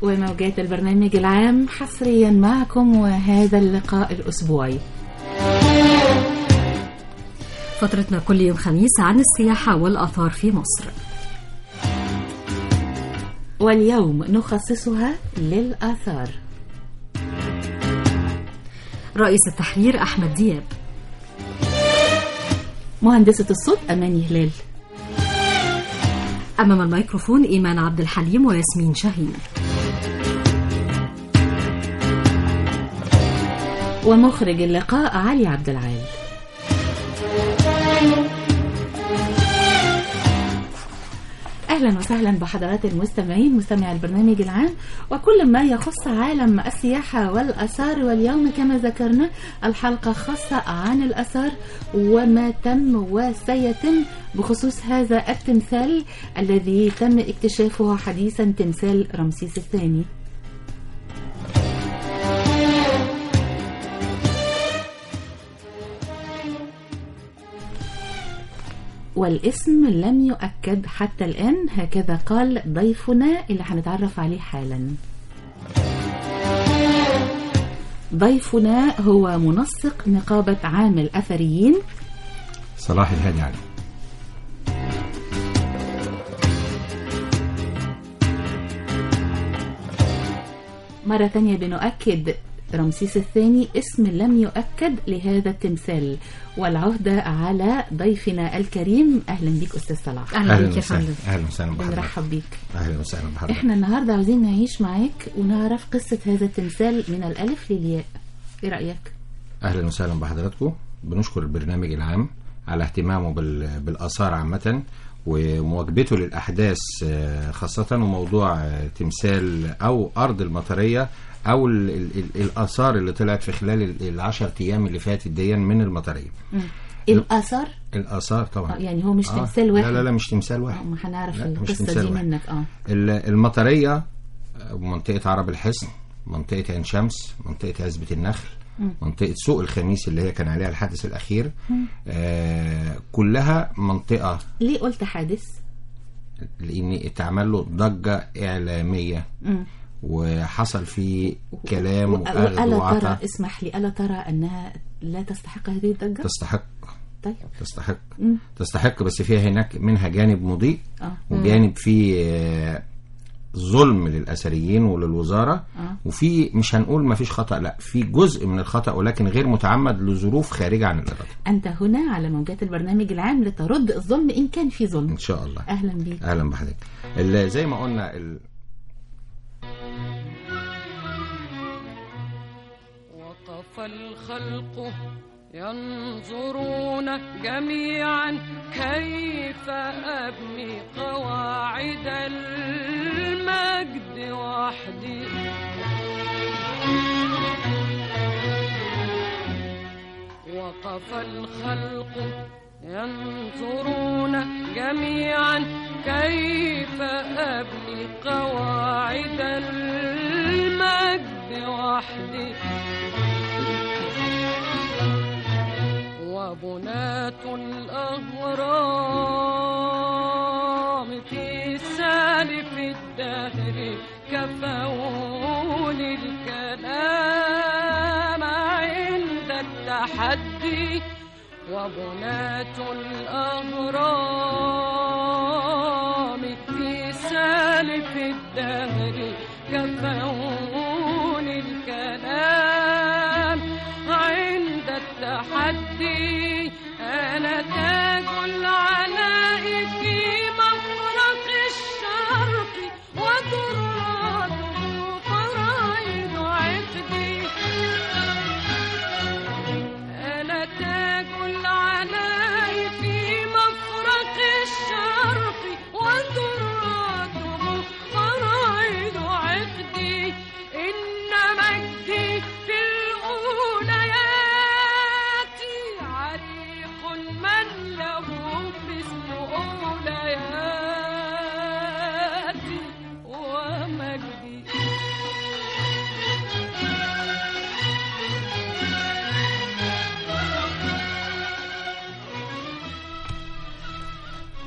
وموجات البرنامج العام حصريا معكم وهذا اللقاء الأسبوعي فترتنا كل يوم خميس عن السياحة والآثار في مصر واليوم نخصصها للآثار رئيس التحرير أحمد دياب مهندسة الصوت أماني هلال أمام الميكروفون إيمان عبد الحليم وياسمين شاهين ومخرج اللقاء علي عبد العال اهلا وسهلا بحضرات المستمعين مستمعي البرنامج العام وكل ما يخص عالم السياحه والاثار واليوم كما ذكرنا الحلقه خاصه عن الاثار وما تم وسيتم بخصوص هذا التمثال الذي تم اكتشافه حديثا تمثال رمسيس الثاني والاسم لم يؤكد حتى الآن هكذا قال ضيفنا اللي هنتعرف عليه حالا ضيفنا هو منسق نقابة عامل أثريين صلاح الهادي علي مرة تانية بنؤكد رمسيس الثاني اسم لم يؤكد لهذا التمثال والعهدة على ضيفنا الكريم أهلا بك أستاذ صلاح أهلا بك يا وسهلا فندم اهلا وسهلا بحضرتك بنرحب بيك اهلا وسهلا بحضرتك احنا النهاردة عاوزين نعيش معاك ونعرف قصة هذا التمثال من الألف للياء ايه رأيك؟ اهلا وسهلا بحضراتكم بنشكر البرنامج العام على اهتمامه بال- بالاثار عامه ومواكبته للاحداث آه، خاصه وموضوع آه، تمثال او ارض المطريه او ال ال ال الاثار اللي طلعت في خلال ال- العشر ايام اللي فاتت دي من المطريه مم. الآثار الاثار آه، طبعا يعني هو مش آه، تمثال واحد لا لا لا مش تمثال آه، واحد ما هنعرف لا، مش القصة تمثال دي واحد. منك اه ال- المطرية آه، منطقة عرب الحصن منطقة عين شمس منطقة عزبة النخل منطقة سوق الخميس اللي هي كان عليها الحادث الأخير آه كلها منطقة ليه قلت حادث؟ لأن اتعمل له ضجة إعلامية مم. وحصل فيه كلام و- وأخذ وألا وعطا ترى اسمح لي ألا ترى أنها لا تستحق هذه الضجة؟ تستحق طيب تستحق مم. تستحق بس فيها هناك منها جانب مضيء اه وجانب فيه آه، ظلم للاثريين وللوزاره آه. وفي مش هنقول ما فيش خطا لا في جزء من الخطا ولكن غير متعمد لظروف خارجه عن الاراده أنت هنا على موجات البرنامج العام لترد الظلم إن كان في ظلم ان شاء الله أهلا بيك اهلا بحضرتك ال- زي ما قلنا ال... وقف الخلق ينظرون جميعا كيف أبني قواعد المجد وحدي وقف الخلق ينظرون جميعا كيف أبني قواعد المجد وحدي وبنات الأهرام في سالف الدهر كفوني الكلام عند التحدي وبنات الأهرام في سالف الدهر كفوني الكلام عند التحدي أنا تاج العلاء في مفرق الشرق وتراته فرائض عقدي أنا تاج العلاء في مفرق الشرق وتراته فرائض عقدي إن مجدي في الأوليات عري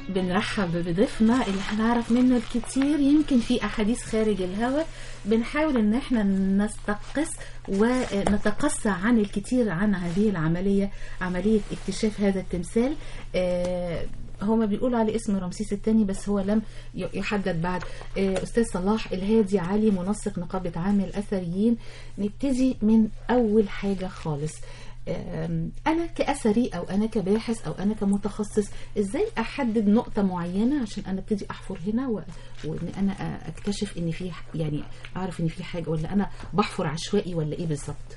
بنرحب بضيفنا اللي هنعرف منه الكتير يمكن في احاديث خارج الهواء بنحاول ان احنا نستقص ونتقصى عن الكثير عن هذه العمليه عمليه اكتشاف هذا التمثال آه، هما بيقولوا عليه اسم رمسيس الثاني بس هو لم ي- يحدد بعد آه، استاذ صلاح الهادي علي منسق نقابه عامل الاثريين نبتدي من اول حاجه خالص آم، انا كاثري او انا كباحث او انا كمتخصص ازاي احدد نقطه معينه عشان انا ابتدي احفر هنا و... وان انا أ- اكتشف ان في ح- يعني اعرف ان في حاجه ولا انا بحفر عشوائي ولا ايه بالظبط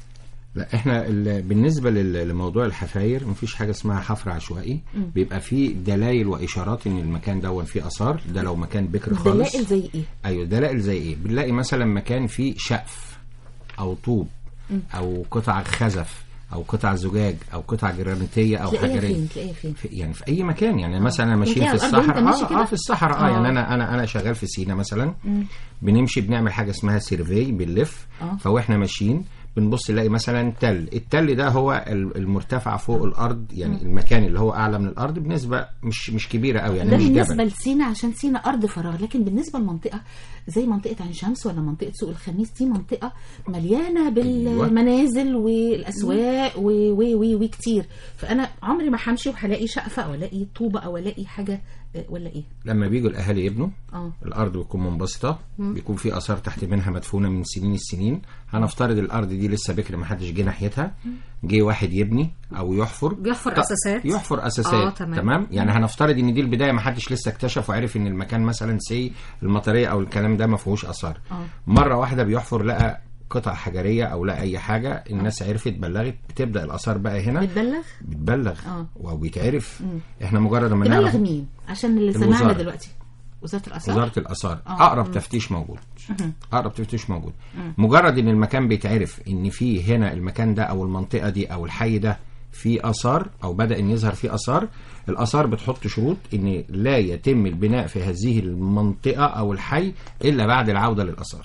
لا احنا ال- بالنسبه لل- لموضوع الحفاير مفيش حاجه اسمها حفر عشوائي بيبقى فيه دلائل واشارات ان المكان دون فيه اثار ده لو مكان بكر خالص دلائل زي ايه ايوه دلائل زي ايه بنلاقي مثلا مكان فيه شقف او طوب او قطع خزف او قطع زجاج او قطع جرانيتيه او تلاقيها حجريه فين تلاقيها فين في يعني في اي مكان يعني مثلا انا ماشيين تلاقيها في على الأرض وأنت الصحراء ماشي اه, كده؟ آه في الصحراء اه آه. يعني انا انا انا شغال في سينا مثلا بنمشي بنعمل حاجه اسمها سيرفي بنلف آه. فواحنا ماشيين بنبص نلاقي مثلا تل التل ده هو ال- المرتفع فوق الارض يعني المكان اللي هو اعلى من الارض بنسبه مش مش كبيره قوي يعني ده مش بالنسبه جبل لسينا عشان سينا ارض فراغ لكن بالنسبه لمنطقه زي منطقه عين شمس ولا منطقه سوق الخميس دي منطقه مليانه بالمنازل والاسواق و و و وكتير فانا عمري ما همشي وهلاقي شقفه او الاقي طوبه او الاقي حاجه آه، ولا ايه لما بيجوا الاهالي يبنوا اه الارض بتكون منبسطه بيكون في اثار تحت منها مدفونه من سنين السنين هنفترض الارض دي لسه بكر ما حدش جه ناحيتها جه واحد يبني او يحفر بيحفر ط- أساسات. يحفر اساسات آه، آه تمام. تمام. تمام يعني هنفترض ان دي البدايه ما حدش لسه اكتشف وعرف ان المكان مثلا سي المطريه او الكلام ده ما فيهوش اثار آه. مره واحده بيحفر لقى قطع حجريه او لقى اي حاجه الناس عرفت بلغت بتبدا الاثار بقى هنا بتبلغ بتبلغ آه. وبيتعرف احنا مجرد ما تبلغ نعرف مين عشان اللي الوزارة. سمعنا دلوقتي وزاره الاثار وزاره الاثار آه. اقرب تفتيش موجود اقرب تفتيش موجود مجرد ان المكان بيتعرف ان في هنا المكان ده او المنطقه دي او الحي ده في اثار او بدا ان يظهر فيه اثار الاثار بتحط شروط ان لا يتم البناء في هذه المنطقه او الحي الا بعد العوده للاثار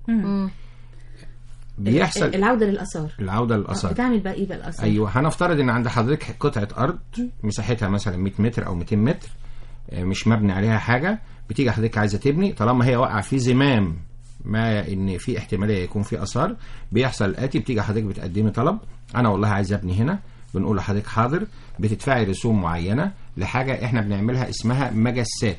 بيحصل العوده للاثار العوده آه، للاثار بتعمل بقى ايه بقى الاثار ايوه هنفترض ان عند حضرتك قطعه ارض مساحتها مثلا 100 متر او 200 متر آه، مش مبني عليها حاجه بتيجي حضرتك عايزه تبني طالما هي واقعه في زمام ما ان في احتماليه يكون في اثار بيحصل الاتي بتيجي حضرتك بتقدمي طلب انا والله عايز ابني هنا بنقول لحضرتك حاضر بتدفعي رسوم معينه لحاجه احنا بنعملها اسمها مجسات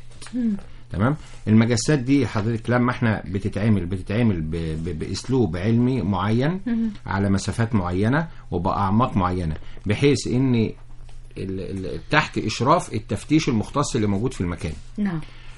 تمام المجسات دي حضرتك لما احنا بتتعمل بتتعمل ب... ب... باسلوب علمي معين على مسافات معينه وباعماق معينه بحيث ان ال... ال... تحت اشراف التفتيش المختص اللي موجود في المكان نعم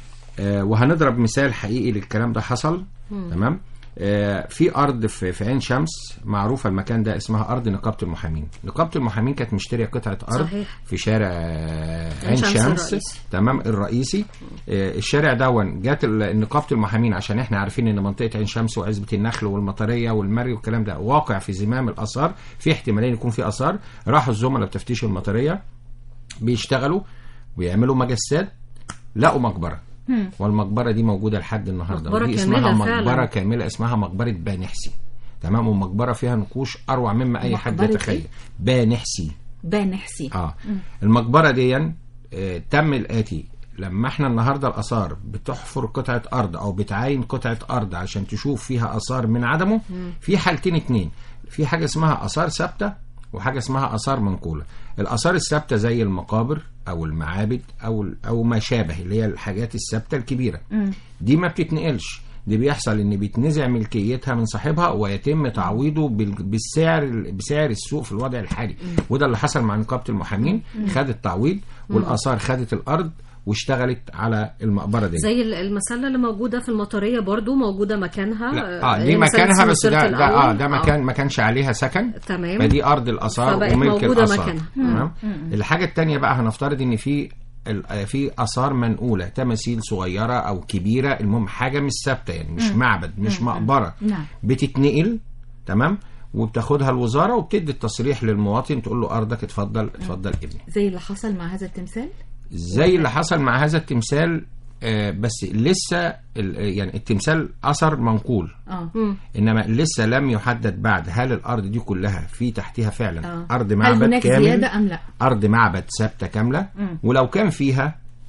آه وهنضرب مثال حقيقي للكلام ده حصل تمام آه في ارض في, في عين شمس معروفه المكان ده اسمها ارض نقابه المحامين نقابه المحامين كانت مشتريه قطعه ارض صحيح. في شارع آه، عين عين شمس شمس, الرئيسي. تمام الرئيسي آه، الشارع دون جت ال- نقابه المحامين عشان احنا عارفين ان منطقه عين شمس وعزبه النخل والمطريه والمري والكلام ده واقع في زمام الاثار في احتمالين يكون في اثار راحوا الزملاء بتفتيش المطريه بيشتغلوا ويعملوا مجسات لقوا مقبره والمقبره دي موجوده لحد النهارده مقبرة ودي اسمها كاملة مقبره فعلا. كامله اسمها مقبره بانحسي تمام ومقبره فيها نقوش اروع مما اي حد مقبرة يتخيل إيه؟ بانحسي بانحسي اه المقبره دي آه تم الاتي لما احنا النهارده الاثار بتحفر قطعه ارض او بتعاين قطعه ارض عشان تشوف فيها اثار من عدمه في حالتين اتنين في حاجه اسمها اثار ثابته وحاجه اسمها اثار منقوله الاثار الثابته زي المقابر او المعابد او او ما شابه اللي هي الحاجات الثابته الكبيره دي ما بتتنقلش دي بيحصل ان بيتنزع ملكيتها من صاحبها ويتم تعويضه بال- بالسعر بسعر السوق في الوضع الحالي وده اللي حصل مع نقابه المحامين خدت تعويض والاثار خدت الارض واشتغلت على المقبره دي زي ال- المسله اللي موجوده في المطريه برضو موجوده مكانها لا اه هي دي مسلة مكانها بس سلسلة ده, ده اه الأول. ده مكان ما كانش عليها سكن تمام. فدي ارض الاثار فبقت وملك موجودة الاثار مكانها. تمام الحاجه الثانيه بقى هنفترض ان في ال- آه، في اثار منقوله تماثيل صغيره او كبيره المهم حاجه مش ثابته يعني مش معبد مش مقبره نعم. بتتنقل تمام وبتاخدها الوزاره وبتدي التصريح للمواطن تقول له ارضك اتفضل اتفضل ابني زي اللي حصل مع هذا التمثال زي اللي حصل مع هذا التمثال آه، بس لسه ال- يعني التمثال اثر منقول اه انما لسه لم يحدد بعد هل الارض دي كلها في تحتها فعلا آه. ارض هل معبد هناك كامل زياده ام لا ارض معبد ثابته كامله ولو كان فيها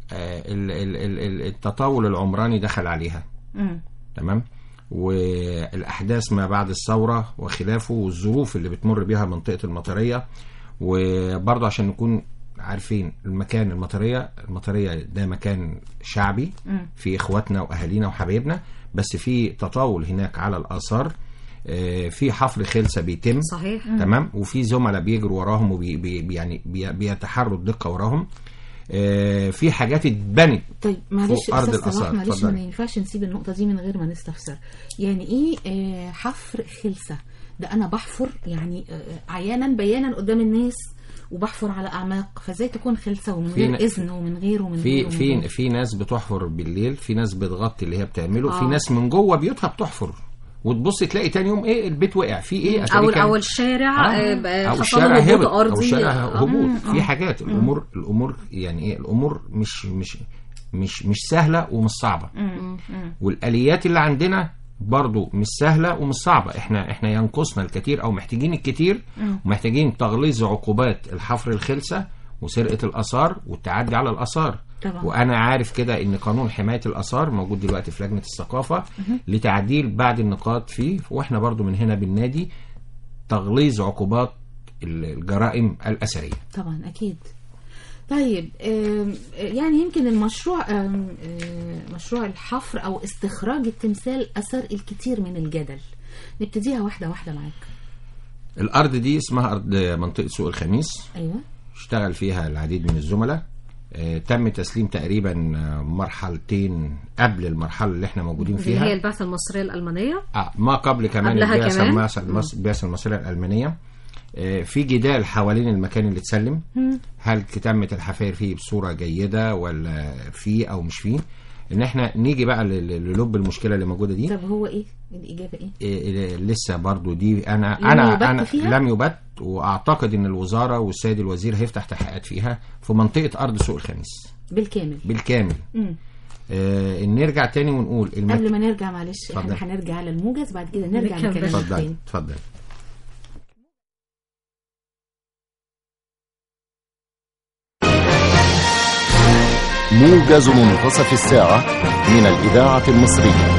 آه، ال- ال- ال- ال- التطاول العمراني دخل عليها مم. تمام والاحداث ما بعد الثوره وخلافه والظروف اللي بتمر بيها منطقه المطريه وبرضه عشان نكون عارفين المكان المطريه المطريه ده مكان شعبي مم. في اخواتنا واهالينا وحبايبنا بس في تطاول هناك على الاثار آه، في حفر خلسه بيتم صحيح تمام وفي زملاء بيجروا وراهم وبي بي يعني بي بيتحروا الدقه وراهم آه، في حاجات اتبنت طيب معلش فوق أرض استاذ صلاح الآثار. معلش اتفضلي. ما ينفعش نسيب النقطه دي من غير ما نستفسر يعني ايه آه، حفر خلسه ده انا بحفر يعني آه، عيانا بيانا قدام الناس وبحفر على اعماق فازاي تكون خلسه ومن في غير ن- اذن ومن غير ومن في غير ومن في غير. في ناس بتحفر بالليل في ناس بتغطي اللي هي بتعمله في آه. ناس من جوه بيوتها بتحفر وتبص تلاقي تاني يوم ايه البيت وقع في ايه او أتاري كان- او الشارع آه. آه، بقى او حصل الشارع له هبوط هبط او ارضي الشارع آه. هبوط في حاجات الامور الامور يعني ايه الامور مش مش مش مش سهله ومش صعبه مم. مم. والاليات اللي عندنا برضو مش سهله ومش صعبه احنا احنا ينقصنا الكثير او محتاجين الكثير ومحتاجين تغليظ عقوبات الحفر الخلسه وسرقه الاثار والتعدي على الاثار طبعا. وانا عارف كده ان قانون حمايه الاثار موجود دلوقتي في لجنه الثقافه لتعديل بعض النقاط فيه واحنا برضو من هنا بالنادي تغليظ عقوبات الجرائم الاثريه طبعا اكيد طيب آم، يعني يمكن المشروع آم، آم، مشروع الحفر او استخراج التمثال اثار الكثير من الجدل نبتديها واحده واحده معاك الارض دي اسمها ارض منطقه سوق الخميس ايوه اشتغل فيها العديد من الزملاء آه، تم تسليم تقريبا آه، مرحلتين قبل المرحله اللي احنا موجودين اللي هي فيها البعثه المصريه الالمانيه آه، ما قبل كمان قبلها البعثه كمان؟ المص- المص- البعثه المصريه الالمانيه آه، في جدال حوالين المكان اللي اتسلم هل تمت الحفاير فيه بصوره جيده ولا فيه او مش فيه ان احنا نيجي بقى لل- للب المشكله اللي موجوده دي طب هو ايه الاجابه ايه إيه لسه برضو دي انا لم انا يبت انا فيها؟ لم يبت واعتقد ان الوزاره والسيد الوزير هيفتح تحقيقات فيها في منطقه ارض سوق الخميس بالكامل بالكامل مم. آه نرجع تاني ونقول المك... قبل ما نرجع معلش احنا اتفضل. هنرجع على الموجز بعد كده نرجع نكمل. نكلمك اتفضل تاني اتفضل موجز منتصف الساعة من الإذاعة المصرية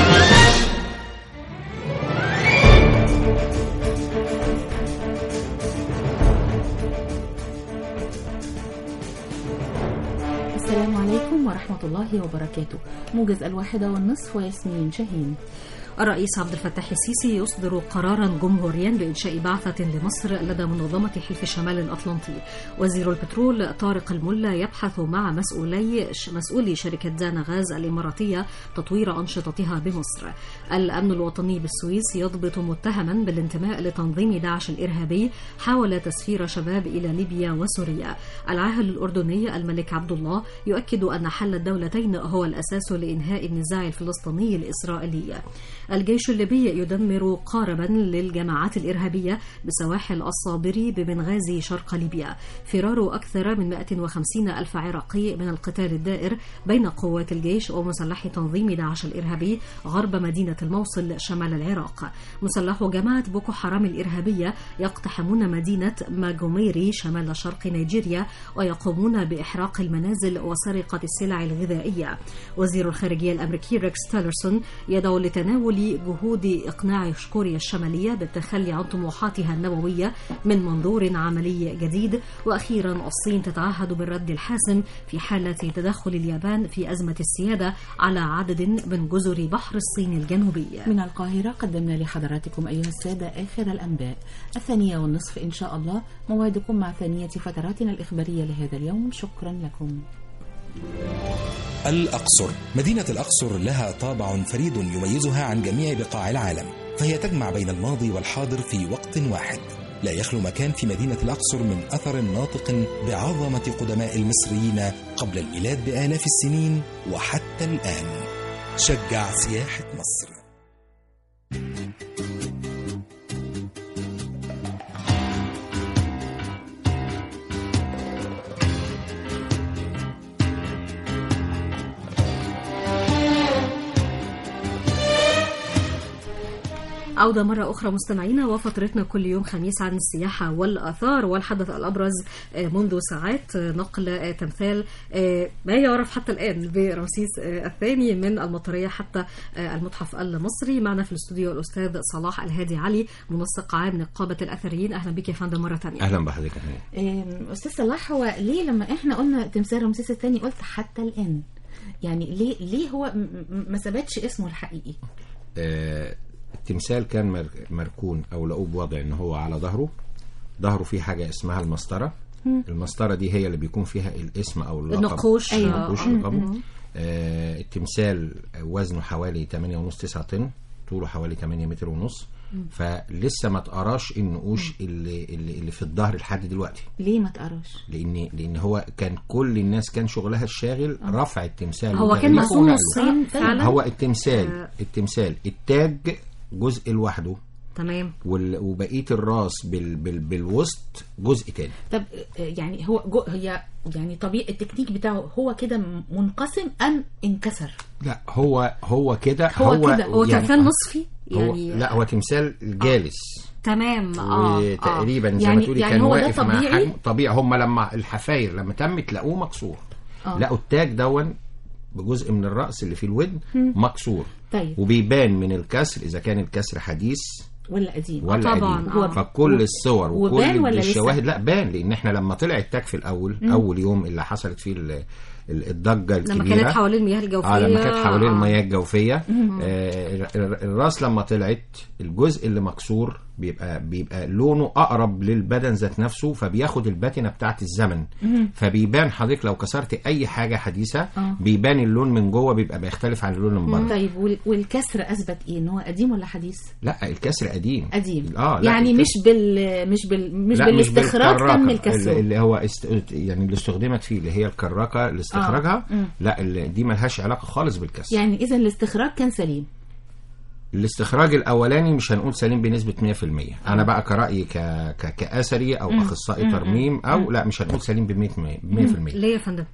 السلام عليكم ورحمة الله وبركاته موجز الواحدة والنصف وياسمين شاهين الرئيس عبد الفتاح السيسي يصدر قرارا جمهوريا بإنشاء بعثة لمصر لدى منظمة حلف شمال الأطلنطي وزير البترول طارق الملا يبحث مع مسؤولي مسؤولي شركة دانا غاز الإماراتية تطوير أنشطتها بمصر الأمن الوطني بالسويس يضبط متهما بالانتماء لتنظيم داعش الإرهابي حاول تسفير شباب إلى ليبيا وسوريا العاهل الأردني الملك عبد الله يؤكد أن حل الدولتين هو الأساس لإنهاء النزاع الفلسطيني الإسرائيلي الجيش الليبي يدمر قاربا للجماعات الإرهابية بسواحل الصابري ببنغازي شرق ليبيا فرار أكثر من 150 ألف عراقي من القتال الدائر بين قوات الجيش ومسلحي تنظيم داعش الإرهابي غرب مدينة الموصل شمال العراق مسلح جماعة بوكو حرام الإرهابية يقتحمون مدينة ماجوميري شمال شرق نيجيريا ويقومون بإحراق المنازل وسرقة السلع الغذائية وزير الخارجية الأمريكي ريكس تيلرسون يدعو لتناول جهود إقناع كوريا الشمالية بالتخلي عن طموحاتها النووية من منظور عملي جديد وأخيرا الصين تتعهد بالرد الحاسم في حالة تدخل اليابان في أزمة السيادة على عدد من جزر بحر الصين الجنوبي من القاهرة قدمنا لحضراتكم أيها السادة آخر الأنباء الثانية والنصف إن شاء الله موعدكم مع ثانية فتراتنا الإخبارية لهذا اليوم شكرا لكم الأقصر مدينة الأقصر لها طابع فريد يميزها عن جميع بقاع العالم فهي تجمع بين الماضي والحاضر في وقت واحد لا يخلو مكان في مدينة الأقصر من أثر ناطق بعظمة قدماء المصريين قبل الميلاد بآلاف السنين وحتى الآن شجع سياحة مصر عودة مرة أخرى مستمعينا وفترتنا كل يوم خميس عن السياحة والآثار والحدث الأبرز آه، منذ ساعات آه، نقل آه، تمثال آه، ما يعرف حتى الآن برمسيس آه، الثاني من المطرية حتى آه، المتحف المصري معنا في الاستوديو الأستاذ صلاح الهادي علي منسق عام نقابة الأثريين أهلا بك يا فندم مرة ثانية اهلا بحضرتك يا فندم. أم، استاذ صلاح هو ليه لما احنا قلنا تمثال رمسيس الثاني قلت حتى الان يعني ليه ليه هو م- م- ما ثبتش اسمه الحقيقي آه، التمثال كان مر- مركون او لقوه بوضع ان هو على ظهره ظهره فيه حاجه اسمها المسطره المسطره دي هي اللي بيكون فيها الاسم او اللقب النقوش أيوة. آه، النقوش آه. لقبه آه، التمثال وزنه حوالي 8 ونص 9 طن طوله حوالي 8 متر ونص فلسه ما تقراش النقوش اللي, اللي اللي في الظهر لحد دلوقتي ليه ما تقراش لان لان هو كان كل الناس كان شغلها الشاغل رفع التمثال هو كان وتأليفه مقسوم ونقله. نصين فعلا هو التمثال آه. التمثال التاج جزء لوحده تمام وال- وبقيه الراس بال بال بالوسط جزء تاني طب آه، يعني هو جو هي يعني طبيعي التكنيك بتاعه هو كده م- منقسم ام انكسر لا هو هو كده هو كده، هو يعني تمثال نصفي هو يعني لا هو تمثال جالس تمام اه وتقريبا زي يعني- ما تقولي يعني كان هو ده واقف مع طبيعي؟ حجم طبيعي هم لما الحفاير لما تمت لقوه مكسور آه. لقوا التاج دون بجزء من الراس اللي في الودن مكسور طيب وبيبان من الكسر اذا كان الكسر حديث ولا قديم ولا طبعاً، قديم آه. فكل الصور وبان وكل ولا لسه؟ الشواهد لا بان لان احنا لما طلع التاج في الاول اول يوم اللي حصلت فيه ال- ال- الضجه الكبيره لما كانت حوالين المياه الجوفية اه لما كانت حوالين آه. المياه الجوفيه آه ال- ال- الراس لما طلعت الجزء اللي مكسور بيبقى بيبقى لونه اقرب للبدن ذات نفسه فبياخد الباتنه بتاعت الزمن فبيبان حضرتك لو كسرت اي حاجه حديثه آه. بيبان اللون من جوه بيبقى بيختلف عن اللون من بره طيب وال- والكسر اثبت ايه ان هو قديم ولا حديث لا الكسر قديم قديم اه لا يعني الكسر- مش بال مش بال مش لا بالاستخراج بالكراكة تم اللي, الكسر اللي هو است... يعني اللي استخدمت فيه اللي هي الكراكه لاستخراجها مم. لا اللي دي ملهاش علاقه خالص بالكسر يعني اذا الاستخراج كان سليم الاستخراج الاولاني مش هنقول سليم بنسبه 100% انا بقى كرايي ك... ك... كاثري او اخصائي ترميم او لا مش هنقول سليم ب 100% ليه يا فندم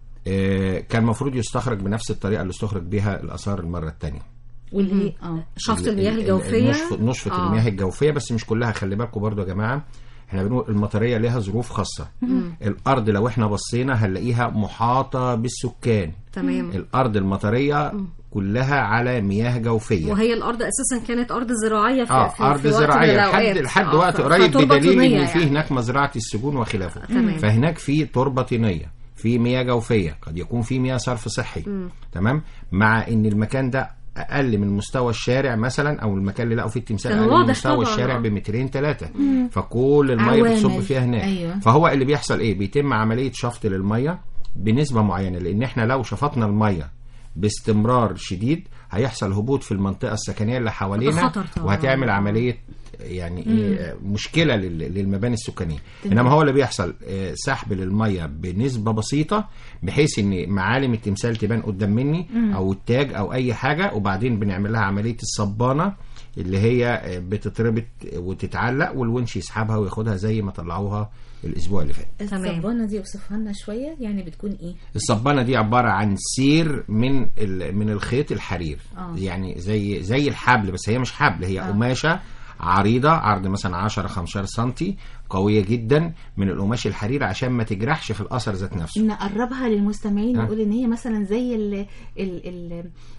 آه كان المفروض يستخرج بنفس الطريقه اللي استخرج بها الاثار المره الثانيه واللي هي اه شفط المياه الجوفية نشفة, نشفة آه. المياه الجوفيه بس مش كلها خلي بالكم برضو يا جماعه احنا بنقول المطريه ليها ظروف خاصه الارض لو احنا بصينا هنلاقيها محاطه بالسكان تمام الارض المطريه كلها على مياه جوفيه وهي الارض اساسا كانت ارض زراعيه في, اه في ارض في وقت من زراعيه الأوقات. لحد لحد آه، وقت ف- قريب فتربة بدليل طينية ان في يعني. هناك مزرعه السجون وخلافه تمام. فهناك في تربه طينيه في مياه جوفيه قد يكون في مياه صرف صحي تمام مع ان المكان ده اقل من مستوى الشارع مثلا او المكان اللي لقوا فيه التمثال كان اقل من واضح مستوى طبعاً، الشارع آه. بمترين ثلاثه فكل الميه عوامل. بتصب فيها هناك أيوة. فهو اللي بيحصل ايه بيتم عمليه شفط للميه بنسبه معينه لان احنا لو شفطنا الميه باستمرار شديد هيحصل هبوط في المنطقه السكنيه اللي حوالينا خطر طبعاً. وهتعمل عمليه يعني ايه مشكله لل- للمباني السكانيه انما هو اللي بيحصل آه، سحب للميه بنسبه بسيطه بحيث ان معالم التمثال تبان قدام مني او التاج او اي حاجه وبعدين بنعمل لها عمليه الصبانه اللي هي آه، بتتربط وتتعلق والونش يسحبها وياخدها زي ما طلعوها الاسبوع اللي فات تمام. الصبانه دي اوصفها لنا شويه يعني بتكون ايه الصبانه دي عباره عن سير من ال- من الخيط الحرير آه. يعني زي زي الحبل بس هي مش حبل هي قماشه عريضه عرض مثلا 10 15 سم قويه جدا من القماش الحرير عشان ما تجرحش في الاثر ذات نفسه نقربها للمستمعين ها؟ نقول ان هي مثلا زي ال ال ال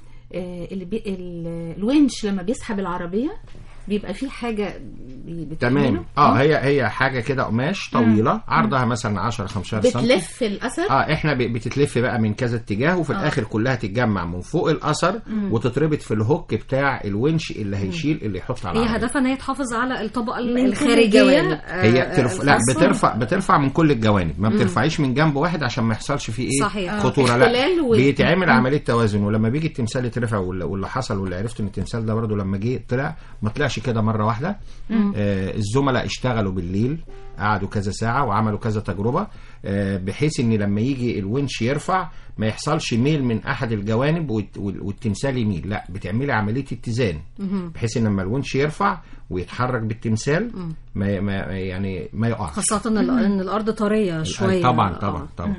آه، اللي بي ال الونش لما بيسحب العربيه بيبقى فيه حاجه بي- بتحمله. تمام اه هي هي حاجه كده قماش طويله عرضها مثلا 10 15 سم بتلف الاثر اه احنا ب- بتتلف بقى من كذا اتجاه وفي آه. الاخر كلها تتجمع من فوق الاثر وتتربط في الهوك بتاع الونش اللي هيشيل اللي يحط على هي العربية. هدفها ان هي تحافظ على الطبقه من كل الخارجيه الجوانب. آه، هي ترف... لا الخاصة. بترفع بترفع من كل الجوانب ما بترفعيش من جنب واحد عشان ما يحصلش فيه ايه صحيح. آه، خطوره اختلال لا و- بيتعمل عمليه توازن ولما بيجي التمثال يترفع واللي واللي حصل واللي عرفت ان التمثال ده برضه لما جه طلع ما طلعش كده مره واحده آه الزملاء اشتغلوا بالليل قعدوا كذا ساعه وعملوا كذا تجربه آه بحيث ان لما يجي الونش يرفع ما يحصلش ميل من احد الجوانب والت- وال- والتمثال يميل لا بتعملي عمليه اتزان بحيث ان لما الونش يرفع ويتحرك بالتمثال ما ما يعني ما يقعش خاصه ان ال- ان الارض طريه شويه طبعا آه. طبعا طبعا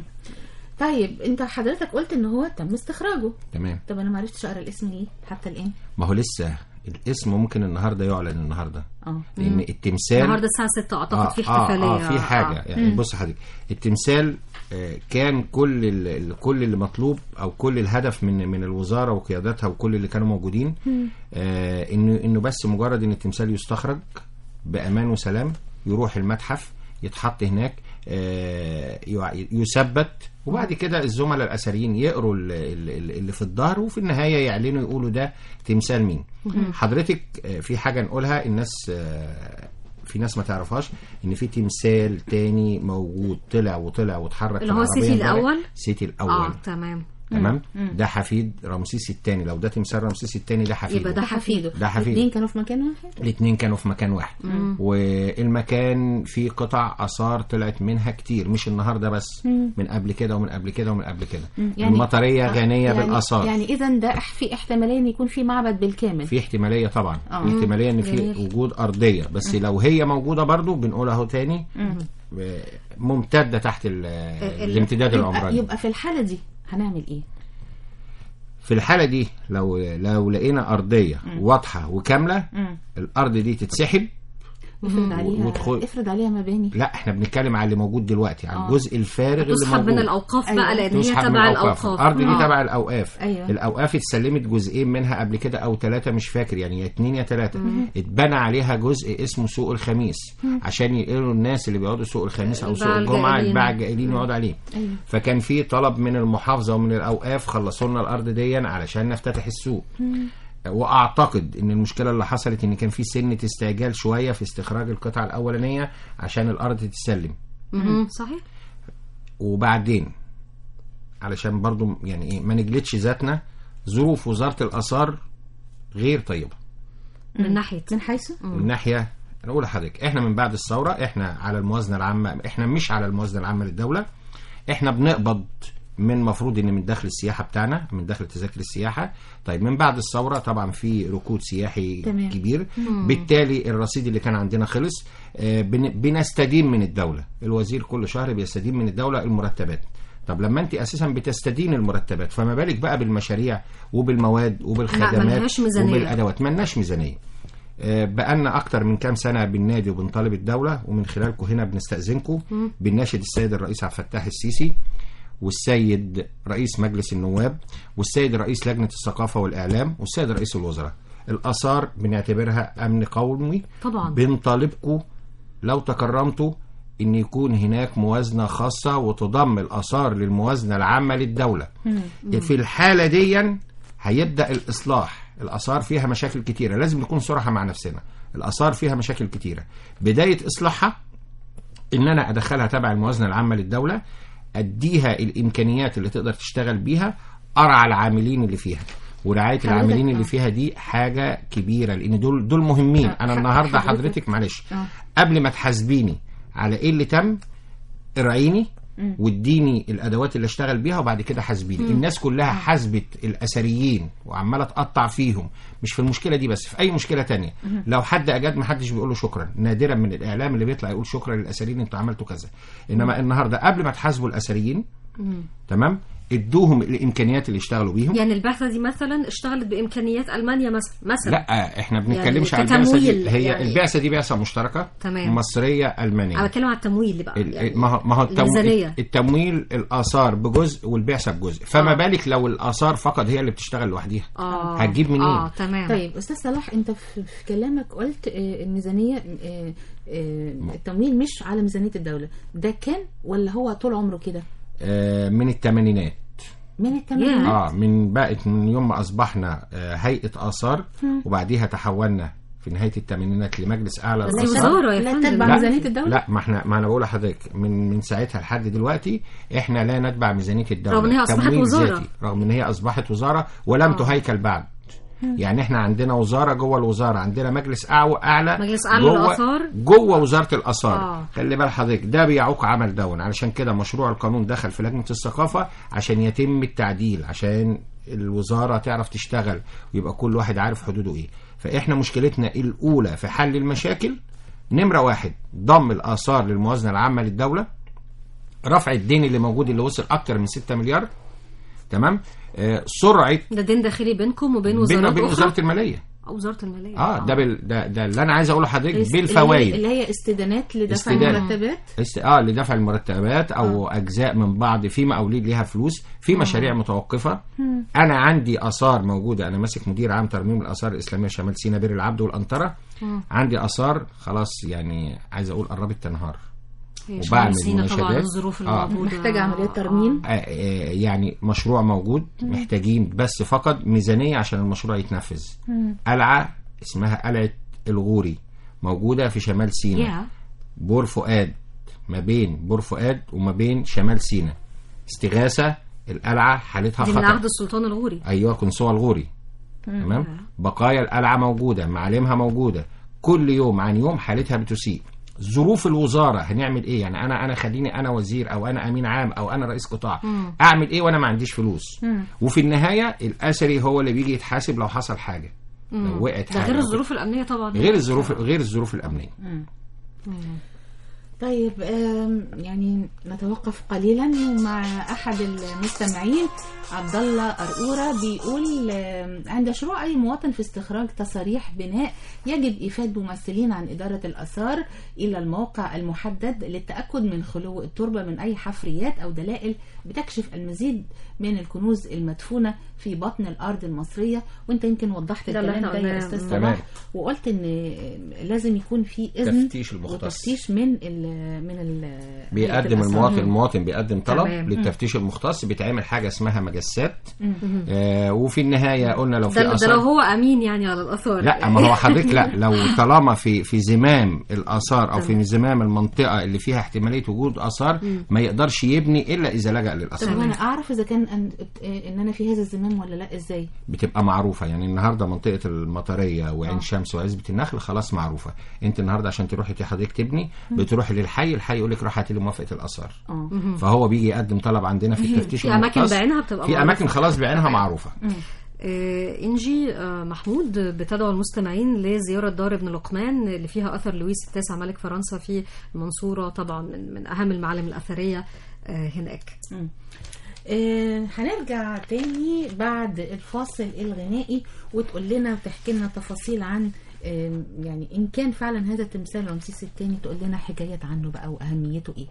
طيب انت حضرتك قلت ان هو تم استخراجه تمام طب انا ما عرفتش اقرا الاسم ليه حتى الان ما هو لسه الاسم ممكن النهارده يعلن النهارده اه لان التمثال النهارده الساعه 6 اعتقد في احتفاليه آه, آه في حاجه آه. يعني بص حضرتك التمثال آه كان كل ال- ال- كل اللي مطلوب او كل الهدف من من الوزاره وقيادتها وكل اللي كانوا موجودين آه انه انه بس مجرد ان التمثال يستخرج بامان وسلام يروح المتحف يتحط هناك آه، يع- يثبت وبعد كده الزملاء الاثريين يقروا ال- ال- ال- اللي في الظهر وفي النهايه يعلنوا يقولوا ده تمثال مين حضرتك آه، في حاجه نقولها الناس آه، في ناس ما تعرفهاش ان في تمثال تاني موجود طلع وطلع واتحرك اللي في هو العربية سيتي امبارح. الأول؟ سيتي الاول اه تمام تمام ده حفيد رمسيس الثاني لو ده تمثال رمسيس الثاني ده حفيد يبقى ده حفيده ده حفيد. الاثنين كانوا في مكان واحد الاثنين كانوا في مكان واحد والمكان فيه قطع اثار طلعت منها كتير مش النهارده بس من قبل كده ومن قبل كده ومن قبل كده يعني- المطريه غنيه يعني بالاثار يعني اذا ده إح- في احتماليه ان يكون في معبد بالكامل في احتماليه طبعا آه. في احتماليه ان في جميل. وجود ارضيه بس لو هي موجوده برضو بنقول اهو تاني آه، ممتده تحت ال- الامتداد يبقى, العمراني يبقى في الحاله دي هنعمل ايه في الحاله دي لو لو لقينا ارضيه واضحه وكامله الارض دي تتسحب افرض عليها وادخل- افرض عليها مباني لا احنا بنتكلم على اللي موجود دلوقتي على آه. الجزء الفارغ اللي تسحب موجود من الاوقاف أيوة. بقى لان هي تسحب من تبع الأوقاف. الاوقاف الارض دي آه. تبع الاوقاف أيوة. الاوقاف اتسلمت جزئين منها قبل كده او ثلاثه مش فاكر يعني يا اتنين يا ثلاثه اتبنى عليها جزء اسمه سوق الخميس عشان يقروا الناس اللي بيقعدوا سوق الخميس او سوق الباعة الجمعه الجائلين. الباعة الجائلين يقعدوا عليه أيوة. فكان في طلب من المحافظه ومن الاوقاف خلصوا لنا الارض دي علشان نفتتح السوق واعتقد ان المشكله اللي حصلت ان كان في سنه استعجال شويه في استخراج القطعه الاولانيه عشان الارض تتسلم مهم. صحيح وبعدين علشان برضو يعني ايه ما نجلدش ذاتنا ظروف وزاره الاثار غير طيبه من ناحيه من حيث من ناحيه انا اقول لحضرتك احنا من بعد الثوره احنا على الموازنه العامه احنا مش على الموازنه العامه للدوله احنا بنقبض من مفروض ان من دخل السياحه بتاعنا من دخل تذاكر السياحه طيب من بعد الثوره طبعا في ركود سياحي تمام. كبير بالتالي الرصيد اللي كان عندنا خلص آه، بن- بنستدين من الدوله الوزير كل شهر بيستدين من الدوله المرتبات طب لما انت اساسا بتستدين المرتبات فما بالك بقى بالمشاريع وبالمواد وبالخدمات ملهاش ميزانية. وبالادوات ملناش ميزانيه آه، بقالنا اكتر من كام سنه بالنادي وبنطالب الدوله ومن خلالكم هنا بنستاذنكم بنناشد السيد الرئيس عبد الفتاح السيسي والسيد رئيس مجلس النواب والسيد رئيس لجنه الثقافه والاعلام والسيد رئيس الوزراء الاثار بنعتبرها امن قومي طبعا. بنطالبكم لو تكرمتوا ان يكون هناك موازنه خاصه وتضم الاثار للموازنه العامه للدوله في الحاله دي هيبدا الاصلاح الاثار فيها مشاكل كتيره لازم نكون صراحه مع نفسنا الاثار فيها مشاكل كتيره بدايه اصلاحها ان انا ادخلها تبع الموازنه العامه للدوله اديها الامكانيات اللي تقدر تشتغل بيها ارعى العاملين اللي فيها ورعايه حضرتك- العاملين آه. اللي فيها دي حاجه كبيره لان دول دول مهمين آه، انا ح- النهارده حضرتك- حضرتك معلش آه. قبل ما تحاسبيني على ايه اللي تم ارعيني واديني الادوات اللي اشتغل بيها وبعد كده حاسبيني الناس كلها حاسبت الاثريين وعماله تقطع فيهم مش في المشكله دي بس في اي مشكله تانية لو حد اجاد ما حدش بيقول له شكرا نادرا من الاعلام اللي بيطلع يقول شكرا للاثريين انتوا عملتوا كذا انما النهارده قبل ما تحاسبوا الاثريين تمام ادوهم الامكانيات اللي يشتغلوا بيهم يعني البعثه دي مثلا اشتغلت بامكانيات المانيا مثلا مثلا لا احنا بنتكلمش يعني على البعثه دي كتمويل هي يعني. البعثه دي بعثه مشتركه تمام. مصريه المانيه انا بتكلم على التمويل اللي بقى ال- يعني ما هو ما هو التمو... الميزانية. التمويل الاثار بجزء والبعثه بجزء فما آه. بالك لو الاثار فقط هي اللي بتشتغل لوحديها اه هتجيب منين؟ اه تمام طيب استاذ صلاح انت في في كلامك قلت آه، الميزانيه آه، آه، التمويل مش على ميزانيه الدوله ده كان ولا هو طول عمره كده آه من الثمانينات من التمويل اه من بقت من يوم ما اصبحنا آه هيئه اثار وبعديها تحولنا في نهايه الثمانينات لمجلس اعلى بس للاثار وزارة يا لا فندم. تتبع لا. ميزانيه الدوله لا ما احنا ما انا بقول لحضرتك من من ساعتها لحد دلوقتي احنا لا نتبع ميزانيه الدوله رغم إن هي أصبحت تمويل وزارة. ذاتي. رغم ان هي اصبحت وزاره ولم تهيكل بعد يعني احنا عندنا وزاره جوه الوزاره عندنا مجلس أعو- اعلى مجلس أعلى جوه للآثار. جوه وزاره الاثار آه. خلي بال حضرتك ده بيعوق عمل دون علشان كده مشروع القانون دخل في لجنه الثقافه عشان يتم التعديل عشان الوزاره تعرف تشتغل ويبقى كل واحد عارف حدوده ايه فاحنا مشكلتنا الاولى في حل المشاكل نمره واحد ضم الاثار للموازنه العامه للدوله رفع الدين اللي موجود اللي وصل اكتر من 6 مليار تمام آه سرعه ده دين داخلي بينكم وبين بيننا وزارات وبين اخرى وزاره الماليه او وزاره الماليه اه ده بال... ده, ده اللي انا عايز اقوله لحضرتك اللي هي- بالفوائد اللي هي استدانات لدفع استدانة. المرتبات است... اه لدفع المرتبات او اجزاء من بعض في مقاولين ليها فلوس في مشاريع متوقفه انا عندي اثار موجوده انا ماسك مدير عام ترميم الاثار الاسلاميه شمال سيناء بير العبد والانطره عندي اثار خلاص يعني عايز اقول قربت تنهار هي وبعمل شمال سيناء طبعا مناشدات. الظروف آه. الموجوده محتاجة عمليات ترميم آه، آه، يعني مشروع موجود محتاجين بس فقط ميزانية عشان المشروع يتنفذ قلعة اسمها قلعة الغوري موجودة في شمال سيناء يا بور فؤاد ما بين بور فؤاد وما بين شمال سيناء استغاثة القلعة حالتها دي من خطر عهد السلطان الغوري ايوه قنصوة الغوري تمام بقايا القلعه موجوده معالمها موجوده كل يوم عن يوم حالتها بتسيء ظروف الوزاره هنعمل ايه يعني انا انا خليني انا وزير او انا امين عام او انا رئيس قطاع اعمل ايه وانا ما عنديش فلوس وفي النهايه الاثري هو اللي بيجي يتحاسب لو حصل حاجه لو وقعت ده حاجه غير الظروف الامنيه طبعا غير الظروف غير الظروف الامنيه طيب آم، يعني نتوقف قليلا مع احد المستمعين عبد الله قرقوره بيقول آم، عند شروع اي مواطن في استخراج تصاريح بناء يجب ايفاد ممثلين عن اداره الاثار الى الموقع المحدد للتاكد من خلو التربه من اي حفريات او دلائل بتكشف المزيد من الكنوز المدفونه في بطن الارض المصريه وانت يمكن وضحت ده اللي الكلام احنا ده يا قلناه. استاذ تمام. صلاح وقلت ان لازم يكون في اذن تفتيش المختص. وتفتيش من ال من ال بيقدم المواطن المواطن بيقدم طلب تمام. للتفتيش المختص بيتعمل حاجه اسمها مجسات آه وفي النهايه قلنا لو في ده, ده اثار لو هو امين يعني على الاثار لا ما هو حضرتك لا لو طالما في في زمام الاثار او في زمام المنطقه اللي فيها احتماليه وجود اثار ما يقدرش يبني الا اذا لجا طب للاثار وانا اعرف اذا كان ان, إن انا في هذا الزمام ولا لا ازاي بتبقى معروفه يعني النهارده منطقه المطريه وعين شمس وعزبه النخل خلاص معروفه انت النهارده عشان تروحي ت- حضرتك تبني بتروحي للحي الحي يقول لك روح هاتي لي موافقه الاثار اه فهو بيجي يقدم طلب عندنا في التفتيش في أماكن المختص. بعينها بتبقى في معروفة. اماكن خلاص بعينها معروفه آه، إنجي آه، محمود بتدعو المستمعين لزيارة دار ابن لقمان اللي فيها أثر لويس التاسع ملك فرنسا في المنصورة طبعا من, من أهم المعالم الأثرية آه، هناك آه، هنرجع تاني بعد الفاصل الغنائي وتقول لنا وتحكي لنا تفاصيل عن آه، يعني ان كان فعلا هذا التمثال رمسيس الثاني تقول لنا حكايات عنه بقى واهميته ايه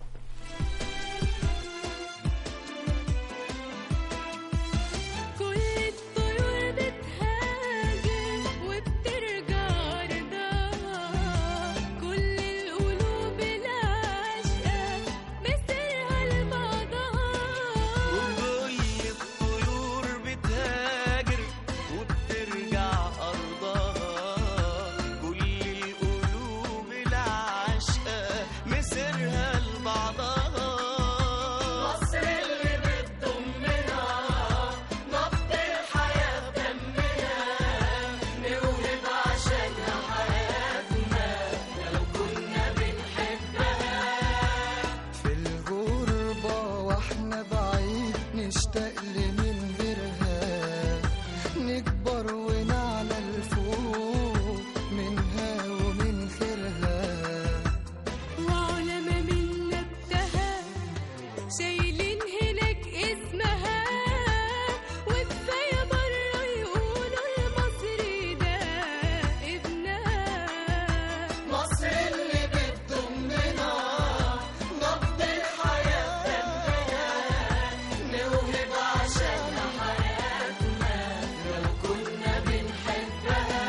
كل الطيور بتهاجر وبترجع رضاها كل القلوب العاشقة مسيرها لبعضها كل الطيور بتهاجر وبترجع أرضها كل القلوب العاشقة مسيرها لبعضها مصر اللي بتضمنا نبض الحياة دمنا نوهب عشانها حياتنا لو كنا بنحبها في الغربة واحنا بعيد نشتاق لمن غيرها نكبر ونعلى الفوق منها ومن خيرها وعلماء من نبتها شايلين هناك اسمها وكفاية مرة يقولوا المصري ده ابنها مصر اللي بتضمنا نبض الحياة دمنا نوهب عشانها حياتنا لو كنا بنحبها